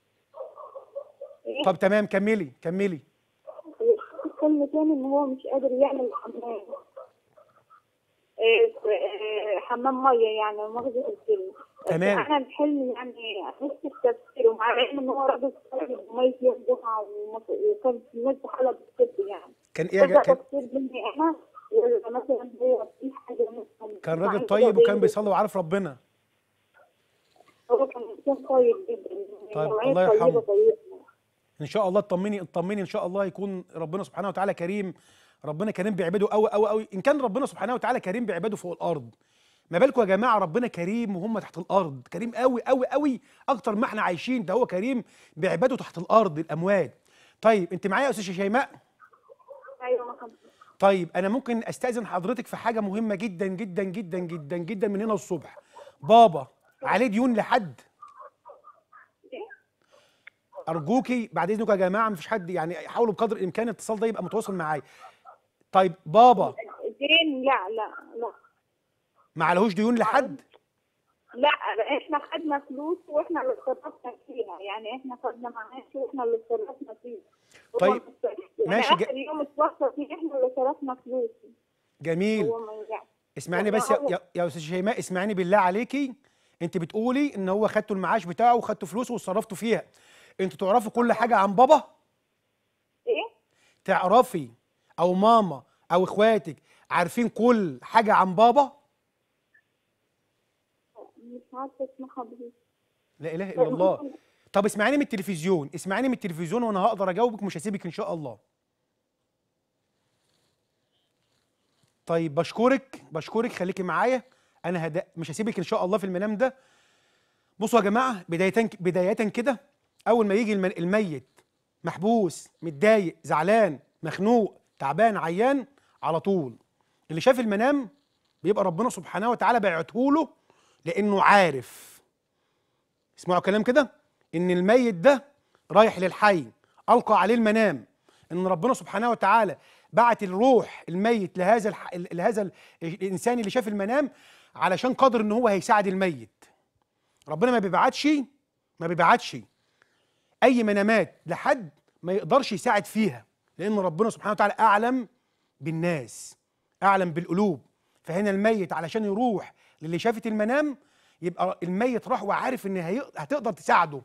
طب تمام كملي كملي وشفت فيلم تاني إن هو مش قادر يعمل حمام إيه، إيه، حمام مية يعني ماخذة السن تمام. أنا الحلم يعني نفس التفسير ومع العلم إن هو راجل طيب وميت يوم جمعة ومس- وكان في الناس بحالة بالطب يعني كان ايه يا ده جا- كان, تفسير مني أنا ولا مثلا هو في حاجة مثلا كان مع راجل إنه طيب ده وكان بيه. بيصلي وعارف ربنا هو كان انسان طيب جدا طيب، نوعية الله طيبة يرحمه. طيبة ان شاء الله اطمني اطمني ان شاء الله يكون ربنا سبحانه وتعالى كريم ربنا كريم بعباده قوي قوي قوي ان كان ربنا سبحانه وتعالى كريم بعباده فوق الارض ما بالكم يا جماعه ربنا كريم وهم تحت الارض كريم قوي قوي قوي اكتر ما احنا عايشين ده هو كريم بعباده تحت الارض الاموات طيب انت معايا يا استاذه شيماء ايوه ما كان طيب انا ممكن استاذن حضرتك في حاجه مهمه جدا جدا جدا جدا جدا من هنا الصبح بابا عليه ديون لحد ارجوكي بعد اذنكم يا جماعه مفيش حد يعني حاولوا بقدر الامكان الاتصال ده يبقى متواصل معايا طيب بابا دين لا لا لا ما عليهوش ديون لحد لا احنا خدنا فلوس واحنا اللي اتصرفنا فيها يعني احنا خدنا معاش واحنا اللي اتصرفنا فيه هو طيب، مش- يعني ماشي، جا- اخر يوم اتوصى فيه احنا اللي صرفنا فلوس جميل هو ما يرجعش اسمعني بس يا, يا, يا استاذ شيماء اسمعني بالله عليكي انت بتقولي ان هو خدتوا المعاش بتاعه وخدتوا فلوسه وصرفتوا فيها انتوا تعرفوا كل حاجه عن بابا ايه تعرفي او ماما او اخواتك عارفين كل حاجه عن بابا مش عارفه اسمها بيه لا اله الا الله طب اسمعيني من التلفزيون اسمعيني من التلفزيون وانا هقدر اجاوبك مش هسيبك ان شاء الله طيب بشكرك بشكرك خليكي معايا انا هدا مش هسيبك ان شاء الله في المنام ده بصوا يا جماعه بدايه بدايه كده اول ما يجي الم- الميت محبوس متضايق زعلان مخنوق تعبان عيان على طول اللي شاف المنام بيبقى ربنا سبحانه وتعالى باعته له لانه عارف اسمعوا كلام كده ان الميت ده رايح للحي القى عليه المنام ان ربنا سبحانه وتعالى بعت الروح الميت لهذا الح... لهذا ال- الانسان اللي شاف المنام علشان قادر ان هو هيساعد الميت ربنا ما بيبعتش ما بيبعتش اي منامات لحد ما يقدرش يساعد فيها لان ربنا سبحانه وتعالى اعلم بالناس اعلم بالقلوب فهنا الميت علشان يروح للي شافت المنام يبقى الميت راح وعارف ان هي... هتقدر تساعده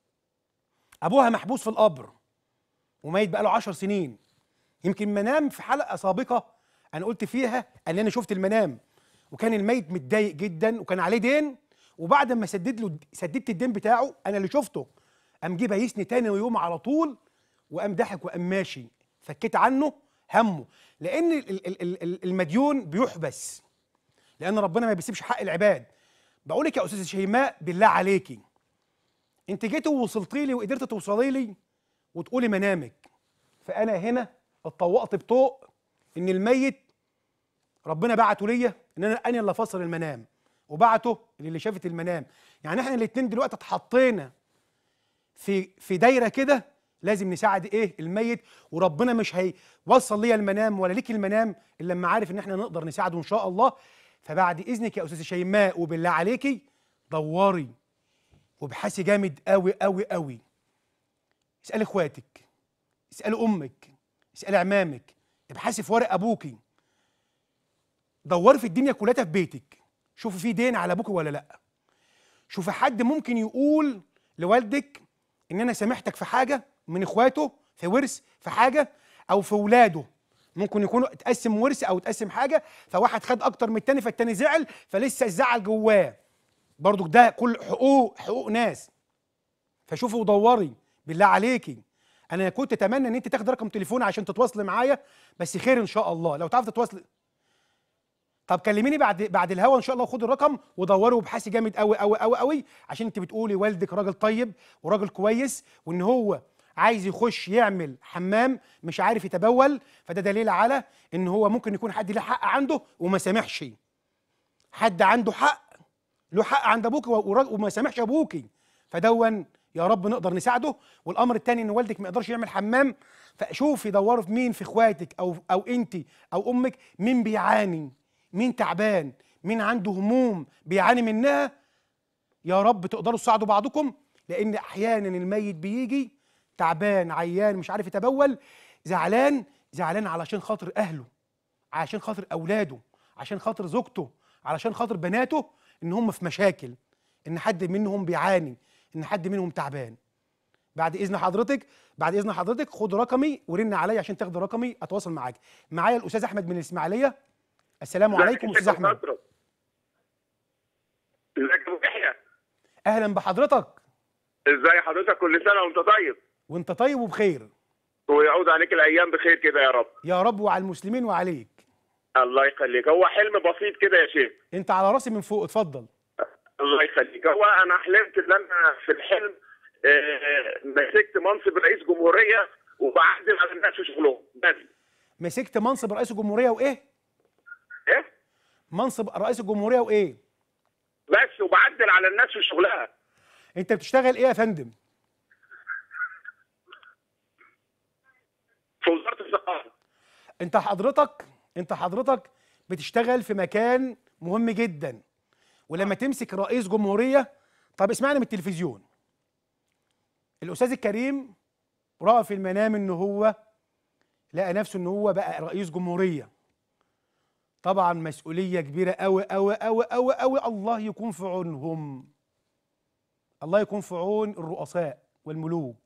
ابوها محبوس في القبر وميت بقاله عشر سنين يمكن منام في حلقه سابقه انا قلت فيها ان انا شفت المنام وكان الميت متضايق جدا وكان عليه دين وبعد ما سدد له سددت الدين بتاعه انا اللي شفته قام جه بايسني تاني يوم على طول وقام ضحك وقام ماشي فكيت عنه همه لان ال- ال- ال- ال- المديون بيحبس لان ربنا ما بيسيبش حق العباد بقول لك يا استاذه شيماء بالله عليكي انت جيتي ووصلتي لي وقدرت توصلي لي وتقولي منامك فانا هنا اتطوقت بطوق ان الميت ربنا بعته ليا ان انا انا اللي افسر المنام وبعته للي شافت المنام يعني احنا الاثنين دلوقتي اتحطينا في في دايره كده لازم نساعد ايه الميت وربنا مش هيوصل ليا المنام ولا ليك المنام الا لما عارف ان احنا نقدر نساعده ان شاء الله فبعد اذنك يا استاذه شيماء وبالله عليكي دوري وابحثي جامد قوي قوي قوي اسالي اخواتك اسالي امك اسالي عمامك ابحثي في ورق ابوكي دوري في الدنيا كلها في بيتك شوفي في دين على ابوكي ولا لا شوفي حد ممكن يقول لوالدك ان انا سامحتك في حاجه من اخواته في ورث في حاجه او في ولاده ممكن يكونوا اتقسم ورث او اتقسم حاجه فواحد خد اكتر من التاني فالتاني زعل فلسه الزعل جواه برضو ده كل حقوق حقوق ناس فشوفي ودوري بالله عليكي انا كنت اتمنى ان انت تاخد رقم تليفون عشان تتواصلي معايا بس خير ان شاء الله لو تعرف تتواصلي طب كلميني بعد بعد الهوا ان شاء الله وخدي الرقم ودوري وابحثي جامد قوي قوي قوي قوي عشان انت بتقولي والدك راجل طيب وراجل كويس وان هو عايز يخش يعمل حمام مش عارف يتبول فده دليل على ان هو ممكن يكون حد له حق عنده وما سامحش حد عنده حق له حق عند ابوك ورا- وما سامحش ابوكي فدون يا رب نقدر نساعده والامر الثاني ان والدك ما يقدرش يعمل حمام فشوفي دوروا في مين في اخواتك او او انت او امك مين بيعاني مين تعبان مين عنده هموم بيعاني منها يا رب تقدروا تساعدوا بعضكم لان احيانا الميت بيجي تعبان عيان مش عارف يتبول زعلان زعلان علشان خاطر اهله عشان خاطر اولاده عشان خاطر زوجته علشان خاطر بناته ان هم في مشاكل ان حد منهم بيعاني ان حد منهم تعبان بعد اذن حضرتك بعد اذن حضرتك خد رقمي ورن عليا عشان تاخد رقمي اتواصل معاك معايا الاستاذ احمد من الاسماعيليه السلام عليكم استاذ احمد ازيك يا ابو يحيى اهلا بحضرتك ازاي حضرتك كل سنه وانت طيب وانت طيب وبخير ويعود عليك الايام بخير كده يا رب يا رب وعلى المسلمين وعليك الله يخليك هو حلم بسيط كده يا شيخ انت على راسي من فوق اتفضل الله يخليك هو انا حلمت ان انا في الحلم آه، مسكت منصب رئيس جمهوريه وبعدل على الناس في شغلهم بس مسكت منصب رئيس الجمهوريه وايه ايه منصب رئيس الجمهوريه وايه بس وبعدل على الناس في شغلها انت بتشتغل ايه يا فندم في وزاره الثقافه انت حضرتك انت حضرتك بتشتغل في مكان مهم جدا ولما تمسك رئيس جمهوريه طب اسمعني من التلفزيون الاستاذ الكريم راى في المنام ان هو لقى نفسه ان هو بقى رئيس جمهوريه طبعا مسؤوليه كبيره قوي قوي قوي قوي قوي الله يكون في عونهم الله يكون في عون الرؤساء والملوك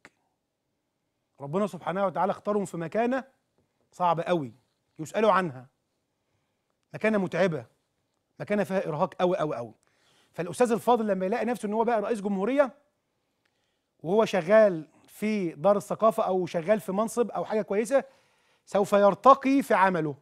ربنا سبحانه وتعالى اختارهم في مكانه صعبه قوي يسالوا عنها مكانه متعبه مكانه فيها ارهاق قوي قوي قوي فالاستاذ الفاضل لما يلاقي نفسه ان هو بقى رئيس جمهوريه وهو شغال في دار الثقافه او شغال في منصب او حاجه كويسه سوف يرتقي في عمله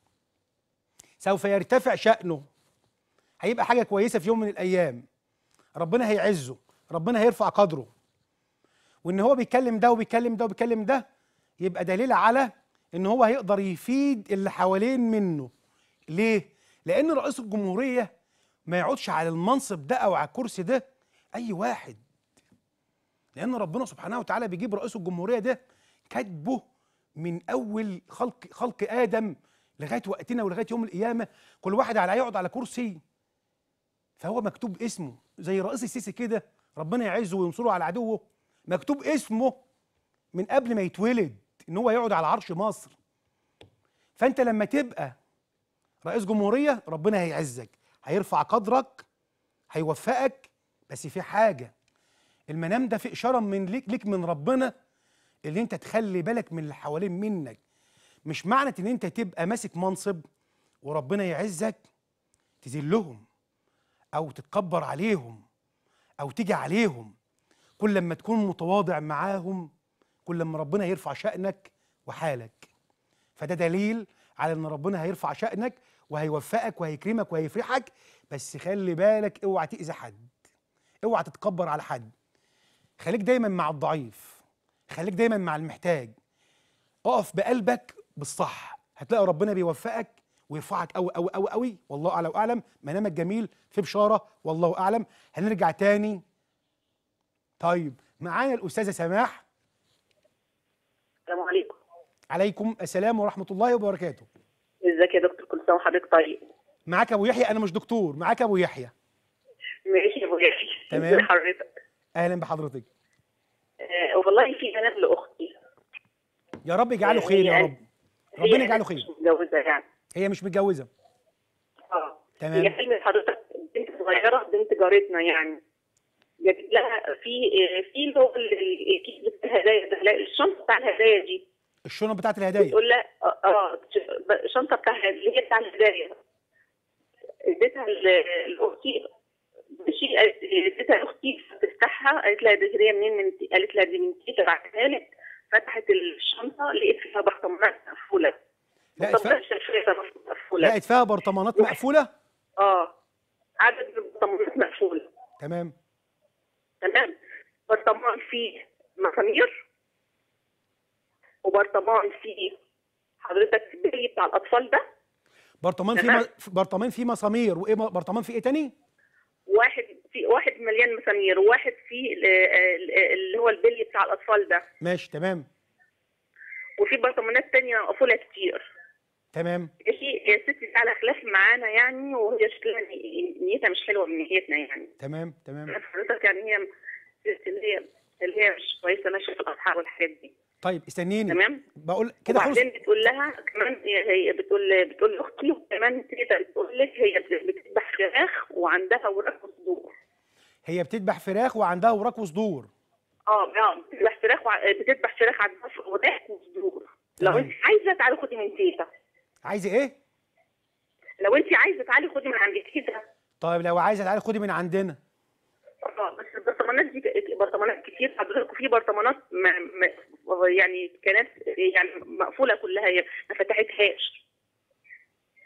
سوف يرتفع شأنه هيبقى حاجه كويسه في يوم من الايام ربنا هيعزه ربنا هيرفع قدره وان هو بيتكلم ده وبيتكلم ده وبيتكلم ده يبقى دليل على ان هو هيقدر يفيد اللي حوالين منه ليه لان رئيس الجمهوريه ما يقعدش على المنصب ده او على الكرسي ده اي واحد لان ربنا سبحانه وتعالى بيجيب رئيس الجمهوريه ده كاتبه من اول خلق خلق ادم لغايه وقتنا ولغايه يوم القيامه كل واحد على يقعد على كرسي فهو مكتوب اسمه زي رئيس السيسي كده ربنا يعزه وينصره على عدوه مكتوب اسمه من قبل ما يتولد ان هو يقعد على عرش مصر فانت لما تبقى رئيس جمهوريه ربنا هيعزك هيرفع قدرك هيوفقك بس في حاجه المنام ده في اشاره من ليك ليك من ربنا اللي انت تخلي بالك من اللي حوالين منك مش معنى ان انت تبقى ماسك منصب وربنا يعزك تذلهم او تتكبر عليهم او تيجي عليهم كل لما تكون متواضع معاهم كل لما ربنا يرفع شأنك وحالك فده دليل على ان ربنا هيرفع شأنك وهيوفقك وهيكرمك وهيفرحك بس خلي بالك اوعى تأذي حد اوعى تتكبر على حد خليك دايما مع الضعيف خليك دايما مع المحتاج اقف بقلبك بالصح هتلاقي ربنا بيوفقك ويرفعك قوي قوي قوي قوي والله اعلى واعلم منامك جميل في بشاره والله اعلم هنرجع تاني طيب معانا الاستاذه سماح السلام عليكم عليكم السلام ورحمه الله وبركاته ازيك يا دكتور كل سنه وحضرتك طيب معاك ابو يحيى انا مش دكتور معاك ابو يحيى ماشي يا ابو يحيى تمام. ازي حضرتك اهلا بحضرتك آه والله في منام لاختي يا رب يجعله خير يا رب ربنا يجعله خير مش متجوزه يعني هي مش متجوزه اه تمام. هي حلم حضرتك بنت صغيره بنت جارتنا يعني جابت لها في في اللي هو ال- ال- الكيس بتاع الهدايا ده لا، الشنطه بتاع الهدايا دي الشنط بتاعت الهدايا تقول لها اه آه، الشنطه بتاعها اللي هي بتاع الهدايا اديتها ل- لاختي ماشي قالت- اديتها لاختي تفتحها قالت لها دي هديه منين من تي- قالت لها دي من تيتا بعتها لك فتحت الشنطه لقيت فيها برطمانات مقفوله لقيت برطمانات فيها شفافه مقفوله لقيت فيها برطمانات مقفوله اه عدد من البرطمانات مقفوله تمام تمام برطمان فيه مسامير وبرطمان فيه حضرتك البلي بتاع الاطفال ده برطمان فيه تمام. م- برطمان فيه مسامير وايه م- برطمان فيه ايه تاني واحد في واحد مليان مسامير وواحد فيه ال- ال- اللي هو البلي بتاع الاطفال ده ماشي تمام وفي برطمانات تانية مقفولة كتير تمام ماشي هي الست دي على خلاف معانا يعني وهي شكلها ني- نيتها مش حلوة من نيتنا يعني تمام تمام حضرتك يعني هي الست اللي هي اللي هي مش كويسة ماشية في الأسحار والحاجات دي طيب استنيني تمام بقول كده خلص وبعدين بتقول لها كمان هي هي بتقول بتقول لاختي وكمان تيتا بتقول لك هي بتذبح فراخ وعندها وراك وصدور هي بتذبح فراخ وعندها وراك وصدور اه اه بتذبح فراخ وع- بتذبح فراخ عندها وراك وصدور لو تمام. انت عايزه تعالي خدي من تيتا عايزه ايه لو انت عايزه تعالي خدي من عند تيتا طيب لو عايزه تعالي خدي من عندنا اه بس البرطمانات دي ك- برطمانات كتير حضرتك وفي برطمانات ما ما يعني كانت يعني مقفوله كلها هي ما فتحتهاش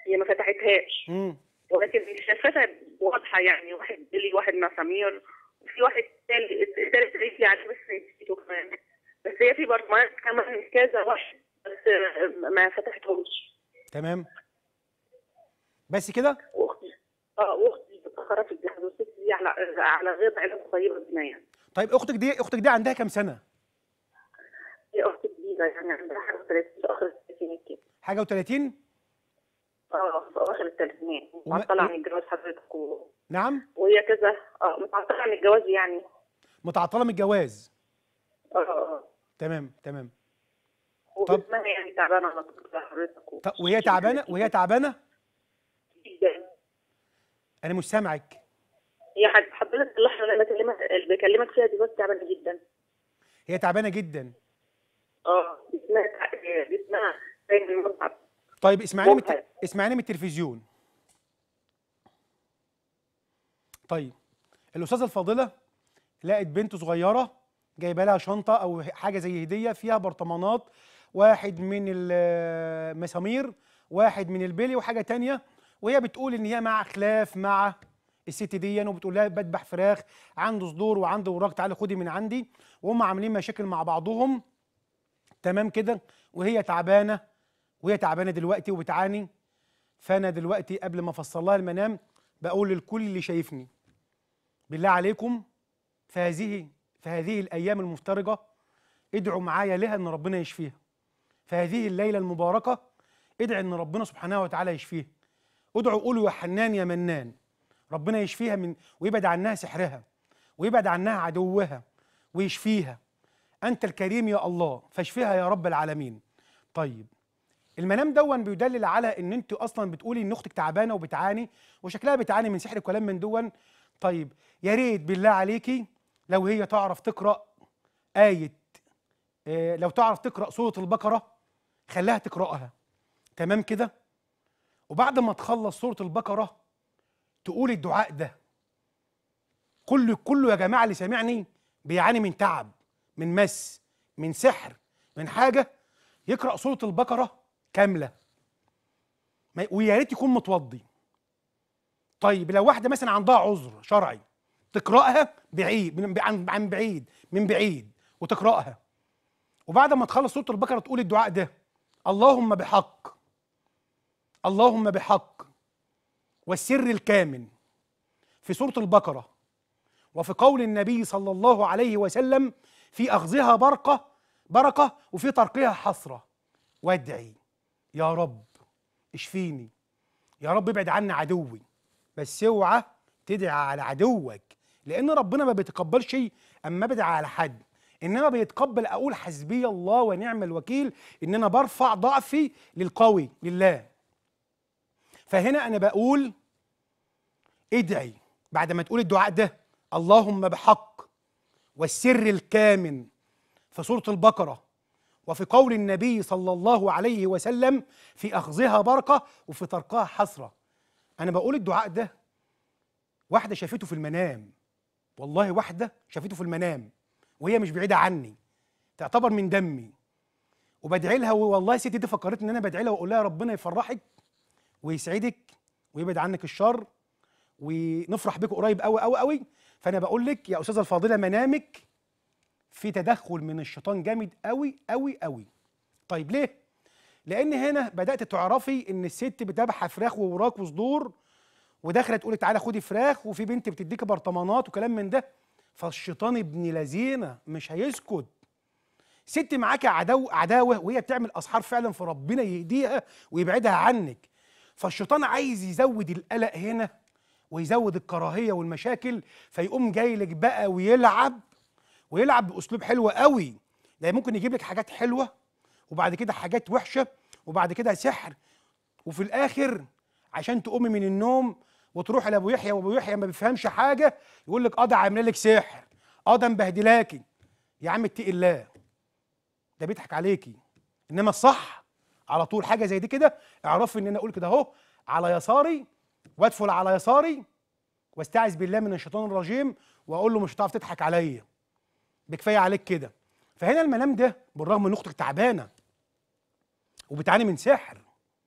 هي ما فتحتهاش امم ولكن الشفافه واضحه يعني واحد بلي واحد مسامير وفي واحد تالت التالت قالت لي عليه بس نسيته كمان بس هي في برطمانات كمان كذا واحد بس ما فتحتهمش تمام بس كده واختي اه واختي متاخره في الجهاز والست دي على على غير علاج طيبه بنا يعني طيب اختك دي اختك دي عندها كام سنه هي اختي جديده يعني عندها حاجه 30 في اخر الثلاثينات كده حاجه و30 اه في اواخر الثلاثينات وما- متعطله عن الجواز حضرتك و... نعم وهي كذا اه متعطله عن الجواز يعني متعطله من الجواز اه اه تمام تمام وجسمها يعني تعبانه على طول حضرتك و... طب وهي تعبانه وهي تعبانه جدا انا مش سامعك هي حد- حضرتك اللحظه اللي انا بكلمك اللي بكلمك فيها دلوقتي تعبانه جدا هي تعبانه جدا اه جسمها تع- جسمها دايما متعب طيب اسمعيني من الت- ممكن. اسمعيني من التلفزيون طيب الاستاذه الفاضله لقت بنت صغيره جايبه لها شنطه او حاجه زي هديه فيها برطمانات واحد من المسامير واحد من البلي وحاجه تانية وهي بتقول ان هي مع خلاف مع الست دي وبتقول لها بذبح فراخ عنده صدور وعنده وراك تعالي خدي من عندي وهم عاملين مشاكل مع بعضهم تمام كده وهي تعبانه وهي تعبانه دلوقتي وبتعاني فانا دلوقتي قبل ما افصل لها المنام بقول للكل اللي شايفني بالله عليكم في هذه في هذه الايام المفترجه ادعوا معايا لها ان ربنا يشفيها في هذه الليله المباركه ادعي ان ربنا سبحانه وتعالى يشفيها ادعوا قولوا يا حنان يا منان ربنا يشفيها من ويبعد عنها سحرها ويبعد عنها عدوها ويشفيها انت الكريم يا الله فاشفيها يا رب العالمين طيب المنام دون بيدلل على ان انت اصلا بتقولي ان اختك تعبانه وبتعاني وشكلها بتعاني من سحر كلام من دون طيب يا ريت بالله عليكي لو هي تعرف تقرا ايه آه، لو تعرف تقرا سوره البقره خليها تقراها تمام كده وبعد ما تخلص سوره البقره تقول الدعاء ده كله كله يا جماعه اللي سامعني بيعاني من تعب من مس من سحر من حاجه يقرا سوره البقره كامله ما- ويا ريت يكون متوضي طيب لو واحده مثلا عندها عذر شرعي تقراها بعيد من عن عن بعيد من بعيد وتقراها وبعد ما تخلص سوره البقره تقول الدعاء ده اللهم بحق اللهم بحق والسر الكامن في سوره البقره وفي قول النبي صلى الله عليه وسلم في اخذها بركه بركه وفي تركها حسره وادعي يا رب اشفيني يا رب ابعد عني عدوي بس اوعى تدعي على عدوك لان ربنا ما بيتقبلش اما بدعي على حد انما بيتقبل اقول حسبي الله ونعم الوكيل ان انا برفع ضعفي للقوي لله فهنا انا بقول ادعي بعد ما تقول الدعاء ده اللهم بحق والسر الكامن في سوره البقره وفي قول النبي صلى الله عليه وسلم في اخذها بركه وفي تركها حسره انا بقول الدعاء ده واحده شافته في المنام والله واحده شافته في المنام وهي مش بعيده عني تعتبر من دمي وبدعي لها والله ستي دي فكرتني ان انا بدعي لها واقول لها ربنا يفرحك ويسعدك ويبعد عنك الشر ونفرح بك قريب قوي قوي قوي فانا بقول لك يا استاذه الفاضله منامك في تدخل من الشيطان جامد قوي قوي قوي طيب ليه لان هنا بدات تعرفي ان الست بتذبح فراخ ووراك وصدور وداخله تقولي تعالى خدي فراخ وفي بنت بتديكي برطمانات وكلام من ده فالشيطان ابن لذينه مش هيسكت ست معاكي عدو عداوه وهي بتعمل اسحار فعلا فربنا يهديها ويبعدها عنك فالشيطان عايز يزود القلق هنا ويزود الكراهيه والمشاكل فيقوم جاي لك بقى ويلعب ويلعب باسلوب حلو قوي ده ممكن يجيب لك حاجات حلوه وبعد كده حاجات وحشه وبعد كده سحر وفي الاخر عشان تقومي من النوم وتروحي لابو يحيى وابو يحيى ما بيفهمش حاجه يقول لك اه ده عامله لك سحر اه ده مبهدلاكي يا عم اتقي الله ده بيضحك عليكي انما الصح على طول حاجه زي دي كده اعرفي ان انا اقول كده اهو على يساري وادفل على يساري واستعذ بالله من الشيطان الرجيم واقول له مش هتعرف تضحك عليا بكفايه عليك كده فهنا المنام ده بالرغم ان اختك تعبانه وبتعاني من سحر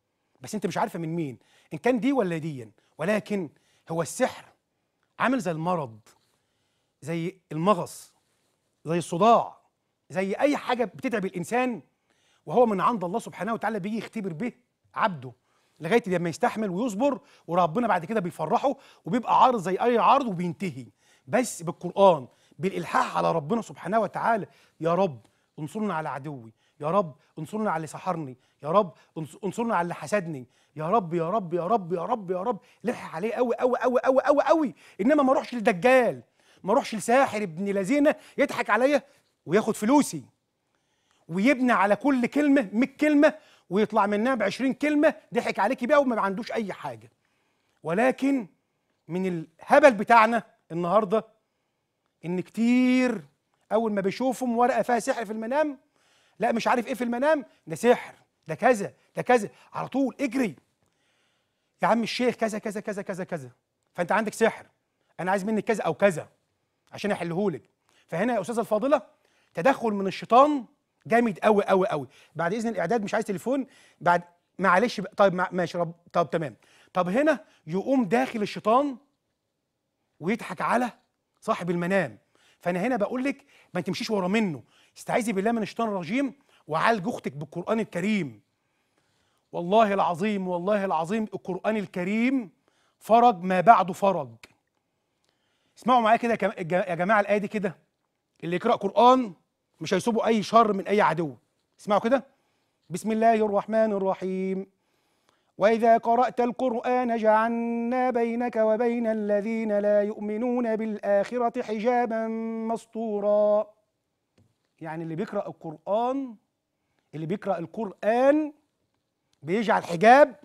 بس انت مش عارفه من مين ان كان دي ولا دي ولكن هو السحر عامل زي المرض زي المغص زي الصداع زي اي حاجه بتتعب الانسان وهو من عند الله سبحانه وتعالى بيجي يختبر به عبده لغايه لما يستحمل ويصبر وربنا بعد كده بيفرحه وبيبقى عارض زي اي عرض وبينتهي بس بالقران بالالحاح على ربنا سبحانه وتعالى يا رب انصرنا على عدوي يا رب انصرنا على اللي سحرني يا رب انص- انصرنا على اللي حسدني يا رب يا رب يا رب يا رب يا رب لح عليه قوي قوي قوي قوي قوي قوي انما ما اروحش للدجال ما اروحش لساحر ابن لذينه يضحك عليا وياخد فلوسي ويبني على كل كلمه 100 كلمه ويطلع منها ب 20 كلمه ضحك عليكي بيها وما عندوش اي حاجه ولكن من الهبل بتاعنا النهارده ان كتير اول ما بيشوفهم ورقه فيها سحر في المنام لا مش عارف ايه في المنام ده سحر ده كذا ده كذا على طول اجري يا عم الشيخ كذا كذا كذا كذا كذا فانت عندك سحر انا عايز منك كذا او كذا عشان احلهولك فهنا يا استاذه الفاضله تدخل من الشيطان جامد قوي قوي قوي بعد اذن الاعداد مش عايز تليفون بعد معلش بقى- طيب مع- ماشي رب طب تمام طب هنا يقوم داخل الشيطان ويضحك على صاحب المنام فانا هنا بقول لك ما تمشيش ورا منه استعيذي بالله من الشيطان الرجيم وعالج اختك بالقران الكريم والله العظيم والله العظيم القران الكريم فرج ما بعده فرج اسمعوا معايا كده يا كم- يا يا جماعه الايه دي كده اللي يقرا قران مش هيصيبه اي شر من اي عدو اسمعوا كده بسم الله الرحمن الرحيم واذا قرات القران جعلنا بينك وبين الذين لا يؤمنون بالاخره حجابا مستورا يعني اللي بيقرا القران اللي بيقرا القران بيجعل حجاب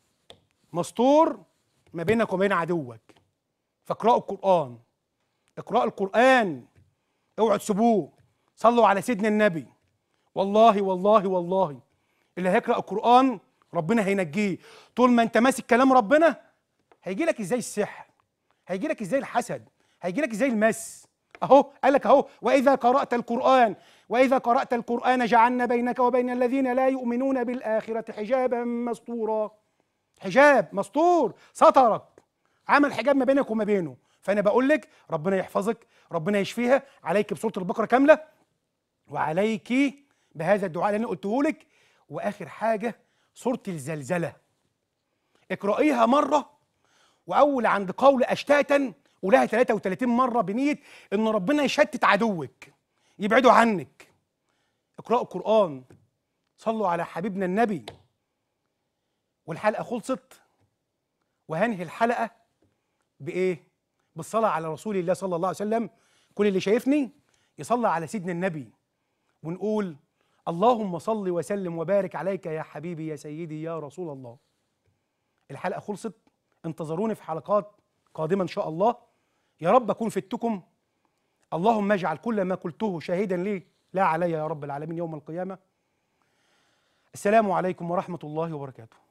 مستور ما بينك وبين عدوك فاقرأوا القرآن اقرأوا القرآن اوعوا تسيبوه صلوا على سيدنا النبي والله والله والله اللي هيقرأ القرآن ربنا هينجيه طول ما انت ماسك كلام ربنا هيجي لك ازاي السحر هيجي لك ازاي الحسد هيجي لك ازاي المس اهو قال لك اهو واذا قرات القران واذا قرات القران جعلنا بينك وبين الذين لا يؤمنون بالاخره حجابا مستورا حجاب مستور سترك عمل حجاب ما بينك وما بينه فانا بقول لك ربنا يحفظك ربنا يشفيها عليك بسوره البقره كامله وعليك بهذا الدعاء اللي انا قلته لك واخر حاجه سوره الزلزله اقرأيها مره واول عند قول اشتاتا ولها 33 مره بنيه ان ربنا يشتت عدوك يبعده عنك اقرأوا القرآن صلوا على حبيبنا النبي والحلقه خلصت وهنهي الحلقه بايه بالصلاه على رسول الله صلى الله عليه وسلم كل اللي شايفني يصلي على سيدنا النبي ونقول اللهم صل وسلم وبارك عليك يا حبيبي يا سيدي يا رسول الله الحلقه خلصت انتظروني في حلقات قادمه ان شاء الله يا رب اكون فدتكم اللهم اجعل كل ما قلته شاهدا لي لا علي يا رب العالمين يوم القيامه السلام عليكم ورحمه الله وبركاته